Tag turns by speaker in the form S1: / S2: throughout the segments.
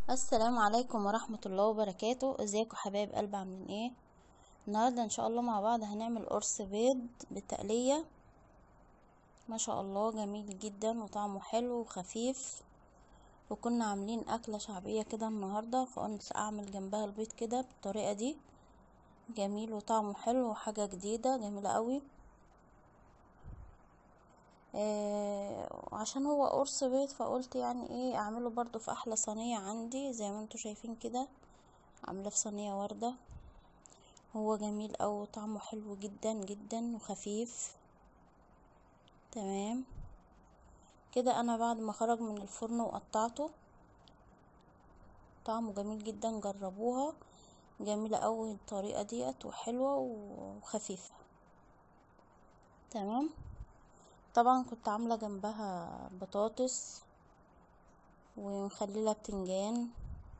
S1: السلام عليكم ورحمة الله وبركاته ازيكم حبايب قلب عاملين ايه النهاردة ان شاء الله مع بعض هنعمل قرص بيض بالتقلية ما شاء الله جميل جدا وطعمه حلو وخفيف وكنا عاملين اكلة شعبية كده النهاردة فقلت اعمل جنبها البيض كده بالطريقة دي جميل وطعمه حلو وحاجة جديدة جميلة قوي آه عشان هو قرص بيض فقلت يعني ايه اعمله برضو في احلى صينية عندي زي ما انتوا شايفين كده عاملاه في صينية وردة هو جميل او طعمه حلو جدا جدا وخفيف تمام كده انا بعد ما خرج من الفرن وقطعته طعمه جميل جدا جربوها جميلة اوي الطريقة ديت وحلوة وخفيفة تمام طبعا كنت عاملة جنبها بطاطس ومخللة بتنجان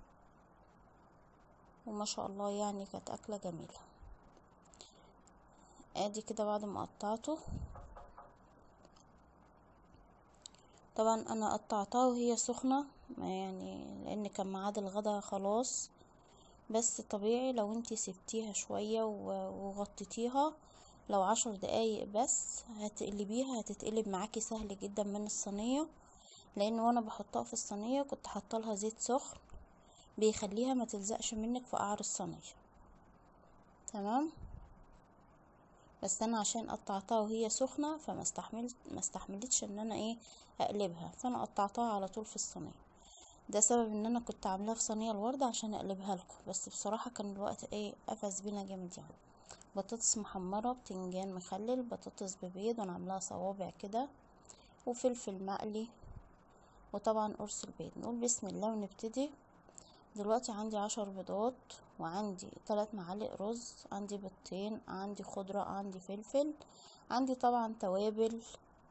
S1: وما شاء الله يعني كانت أكلة جميلة ادي كده بعد ما قطعته طبعا انا قطعتها وهي سخنة يعني لان كان ميعاد الغدا خلاص بس طبيعي لو انتي سبتيها شوية وغطيتيها لو عشر دقايق بس هتقلبيها هتتقلب معاكي سهل جدا من الصينية لان وانا بحطها في الصينية كنت حاطالها زيت سخن بيخليها ما تلزقش منك في قعر الصينية تمام بس انا عشان قطعتها وهي سخنة فما استحملت ما استحملتش ان انا ايه اقلبها فانا قطعتها على طول في الصينية ده سبب ان انا كنت عاملاها في صينية الوردة عشان اقلبها لكم بس بصراحة كان الوقت ايه قفز بينا جامد يعني بطاطس محمرة بتنجان مخلل بطاطس ببيض وانا عاملاها صوابع كده وفلفل مقلي وطبعا قرص البيض نقول بسم الله ونبتدي دلوقتي عندي عشر بيضات وعندي ثلاث معالق رز عندي بيضتين عندي خضرة عندي فلفل عندي طبعا توابل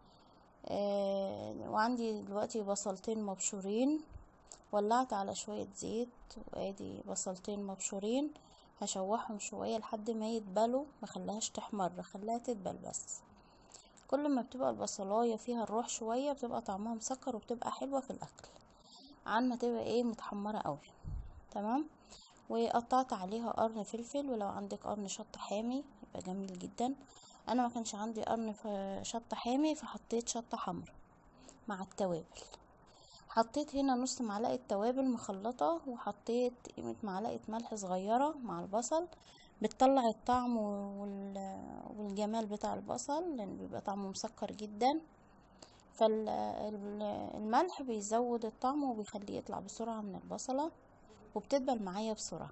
S1: آه وعندي دلوقتي بصلتين مبشورين ولعت على شوية زيت وادي بصلتين مبشورين هشوحهم شوية لحد ما يتبلوا مخليهاش تحمر خليها تتبل بس كل ما بتبقى البصلاية فيها الروح شوية بتبقى طعمها مسكر وبتبقى حلوة في الاكل عن ما تبقى ايه متحمرة قوي تمام وقطعت عليها قرن فلفل ولو عندك قرن شطة حامي يبقى جميل جدا انا ما كانش عندي قرن شطة حامي فحطيت شطة حمرا مع التوابل حطيت هنا نص معلقة توابل مخلطة وحطيت قيمة معلقة ملح صغيرة مع البصل بتطلع الطعم والجمال بتاع البصل لان بيبقى طعمه مسكر جدا فالملح بيزود الطعم وبيخليه يطلع بسرعة من البصلة وبتدبل معايا بسرعة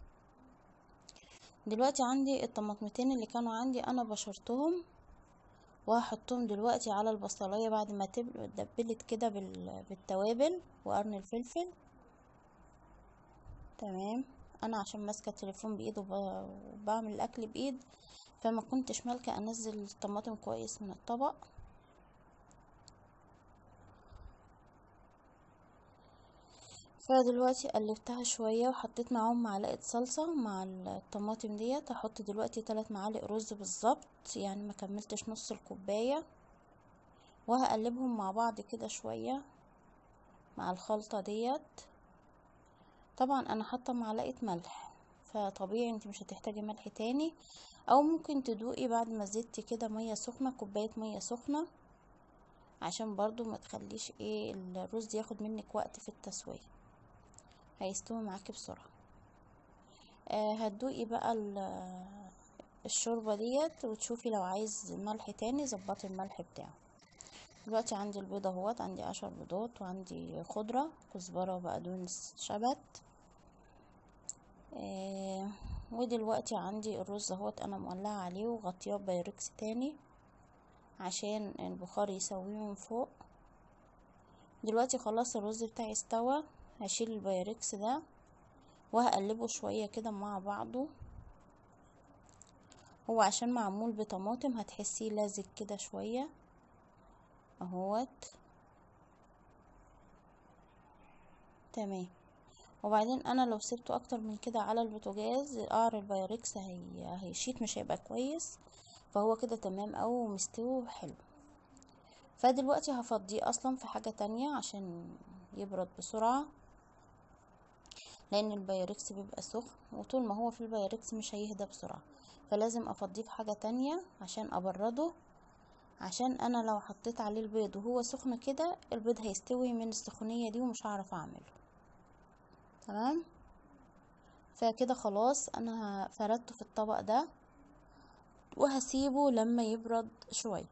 S1: دلوقتي عندي الطماطمتين اللي كانوا عندي انا بشرتهم وهحطهم دلوقتي على البصلايه بعد ما اتدبلت كده بالتوابل وقرن الفلفل تمام انا عشان ماسكه التليفون بايد وبعمل الاكل بايد فما كنتش مالكه انزل الطماطم كويس من الطبق فدلوقتي قلبتها شوية وحطيت معاهم معلقة صلصة مع الطماطم ديت هحط دلوقتي ثلاث معالق رز بالظبط يعني ما كملتش نص الكوباية وهقلبهم مع بعض كده شوية مع الخلطة ديت طبعا انا حاطة معلقة ملح فطبيعي انت مش هتحتاجي ملح تاني او ممكن تدوقي بعد ما زدتي كده مية سخنة كوباية مية سخنة عشان برضو ما تخليش ايه الرز ياخد منك وقت في التسوية هيستوي معاكي بسرعة آه هتدوقي بقى الشوربة ديت وتشوفي لو عايز ملح تاني ظبطي الملح بتاعه دلوقتي عندي البيضة اهوت عندي عشر بيضات وعندي خضرة كزبرة وبقدونس شبت آه ودلوقتي عندي الرز اهوت انا مولعة عليه وغطياه بايركس تاني عشان البخار يسويه من فوق دلوقتي خلاص الرز بتاعي استوى هشيل البايركس ده وهقلبه شوية كده مع بعضه هو عشان معمول بطماطم هتحسيه لازق كده شوية اهوت تمام وبعدين انا لو سبته اكتر من كده على البوتاجاز قعر البايركس هي... هيشيط مش هيبقى كويس فهو كده تمام اوي ومستوي وحلو فدلوقتي هفضيه اصلا في حاجة تانية عشان يبرد بسرعة لان البايركس بيبقى سخن وطول ما هو في البايركس مش هيهدى بسرعة فلازم افضيه في حاجة تانية عشان ابرده عشان انا لو حطيت عليه البيض وهو سخن كده البيض هيستوي من السخونية دي ومش هعرف اعمله تمام فكده خلاص انا فردته في الطبق ده وهسيبه لما يبرد شوية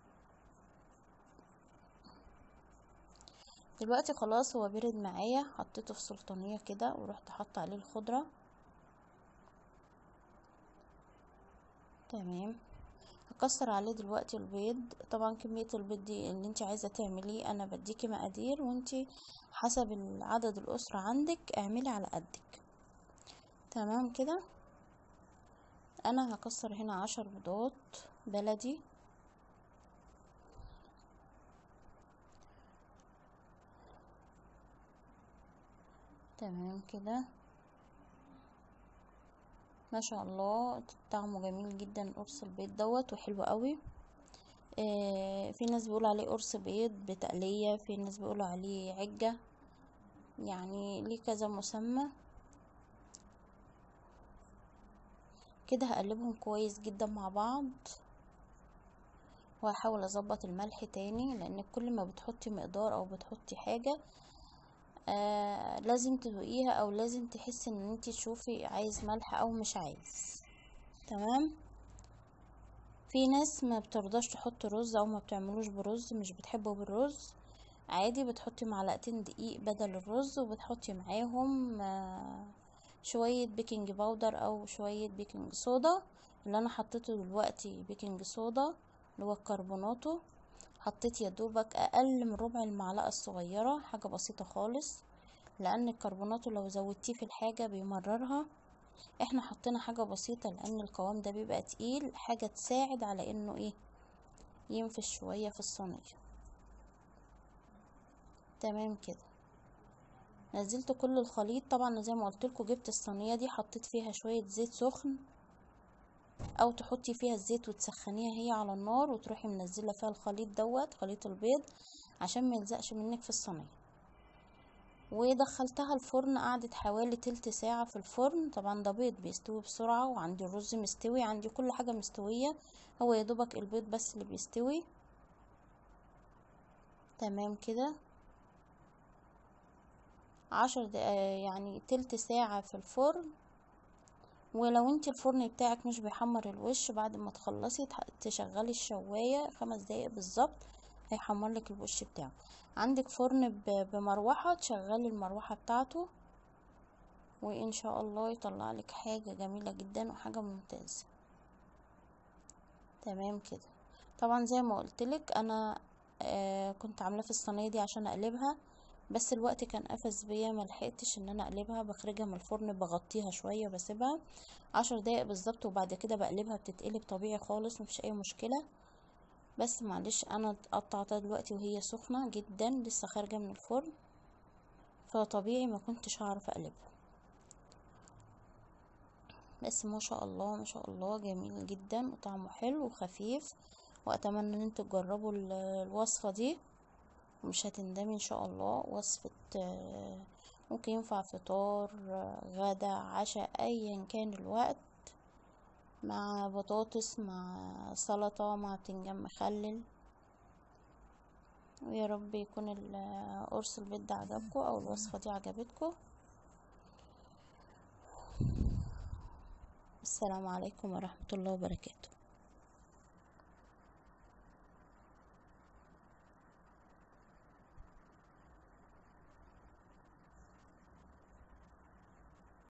S1: دلوقتي خلاص هو برد معايا حطيته في سلطانية كده ورحت حاطه عليه الخضرة تمام هكسر عليه دلوقتي البيض طبعا كمية البيض دي اللي انت عايزة تعمليه انا بديكي مقادير وانت حسب عدد الاسرة عندك اعملي على قدك تمام كده انا هكسر هنا عشر بيضات بلدي تمام كده ما شاء الله طعمه جميل جدا قرص البيض دوت وحلو قوي آه في ناس بيقولوا عليه قرص بيض بتقلية في ناس بيقولوا عليه عجة يعني ليه كذا مسمى كده هقلبهم كويس جدا مع بعض وهحاول اظبط الملح تاني لان كل ما بتحطي مقدار او بتحطي حاجة آه لازم تدوقيها او لازم تحسي ان انتي تشوفي عايز ملح او مش عايز تمام في ناس ما بترضاش تحط رز او ما بتعملوش برز مش بتحبه بالرز عادي بتحطي معلقتين دقيق بدل الرز وبتحطي معاهم آه شوية بيكنج باودر او شوية بيكنج صودا اللي انا حطيته دلوقتي بيكنج صودا اللي هو الكربوناتو حطيت يا دوبك اقل من ربع المعلقة الصغيرة حاجة بسيطة خالص لان الكربوناتو لو زودتيه في الحاجة بيمررها احنا حطينا حاجة بسيطة لان القوام ده بيبقى تقيل حاجة تساعد على انه ايه ينفش شوية في الصينية تمام كده نزلت كل الخليط طبعا زي ما قلت لكم جبت الصينيه دي حطيت فيها شويه زيت سخن او تحطي فيها الزيت وتسخنيها هي على النار وتروحي منزله فيها الخليط دوت خليط البيض عشان ما يلزقش منك في الصينيه ودخلتها الفرن قعدت حوالي تلت ساعة في الفرن طبعا ده بيض بيستوي بسرعة وعندي الرز مستوي عندي كل حاجة مستوية هو يدوبك البيض بس اللي بيستوي تمام كده عشر دقايق يعني تلت ساعة في الفرن ولو انت الفرن بتاعك مش بيحمر الوش بعد ما تخلصي تشغلي الشواية خمس دقايق بالظبط هيحمر لك الوش بتاعه عندك فرن بمروحة تشغلي المروحة بتاعته وان شاء الله يطلع لك حاجة جميلة جدا وحاجة ممتازة تمام كده طبعا زي ما قلتلك انا آه كنت عاملاه في الصينية دي عشان اقلبها بس الوقت كان قفز بيا ملحقتش ان انا اقلبها بخرجها من الفرن بغطيها شويه وبسيبها عشر دقايق بالظبط وبعد كده بقلبها بتتقلب طبيعي خالص مفيش اي مشكله بس معلش انا قطعتها دلوقتي وهي سخنه جدا لسه خارجه من الفرن فطبيعي ما كنتش هعرف اقلبها بس ما شاء الله ما شاء الله جميل جدا وطعمه حلو وخفيف واتمنى ان انتوا تجربوا الوصفه دي مش هتندمي ان شاء الله وصفة ممكن ينفع فطار غدا عشاء ايا كان الوقت مع بطاطس مع سلطة مع بتنجان مخلل ويا رب يكون قرص البيض ده عجبكم او الوصفة دي عجبتكم السلام عليكم ورحمة الله وبركاته